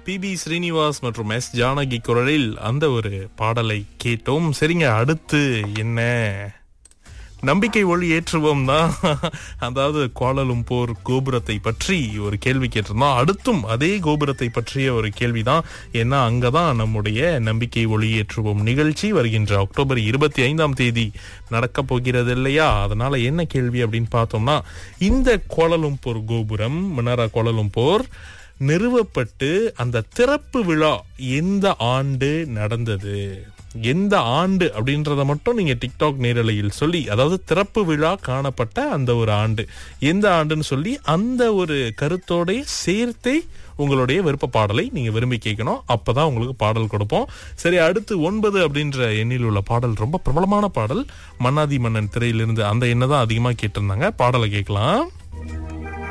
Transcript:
B B Srinivas மற்றும் S Janaki குரலில் அந்த ஒரு பாடலை கேட்டோம் சரிங்க அடுத்து என்ன நம்பிக்கை ஒளி ஏற்றுவோம் தான் அதாவது கோலலும்பூர் கோபுரத்தை பற்றி ஒரு கேள்வி கேட்டிருந்தோம் அடுத்தும் அதே கோபுரத்தை பற்றிய ஒரு கேள்விதான் ஏன்னா அங்கதான் நம்முடைய நம்பிக்கை ஒளி ஏற்றுவோம் நிகழ்ச்சி வருகின்ற அக்டோபர் இருபத்தி ஐந்தாம் தேதி நடக்க போகிறது இல்லையா அதனால என்ன கேள்வி அப்படின்னு பார்த்தோம்னா இந்த கோலலும்பூர் கோபுரம் மன்னாரா கோலலும்பூர் நிறுவப்பட்டு அந்த திறப்பு விழா எந்த ஆண்டு நடந்தது எந்த ஆண்டு அப்படின்றத மட்டும் நீங்க டிக்டாக் நேரலையில் சொல்லி அதாவது திறப்பு விழா காணப்பட்ட அந்த ஒரு ஆண்டு எந்த ஆண்டுன்னு சொல்லி அந்த ஒரு கருத்தோட சேர்த்தே உங்களுடைய விருப்ப பாடலை நீங்க விரும்பி கேட்கணும் அப்பதான் உங்களுக்கு பாடல் கொடுப்போம் சரி அடுத்து ஒன்பது அப்படின்ற எண்ணில் உள்ள பாடல் ரொம்ப பிரபலமான பாடல் மன்னாதி மன்னன் திரையிலிருந்து அந்த எண்ணை தான் அதிகமா கேட்டிருந்தாங்க பாடலை கேட்கலாம்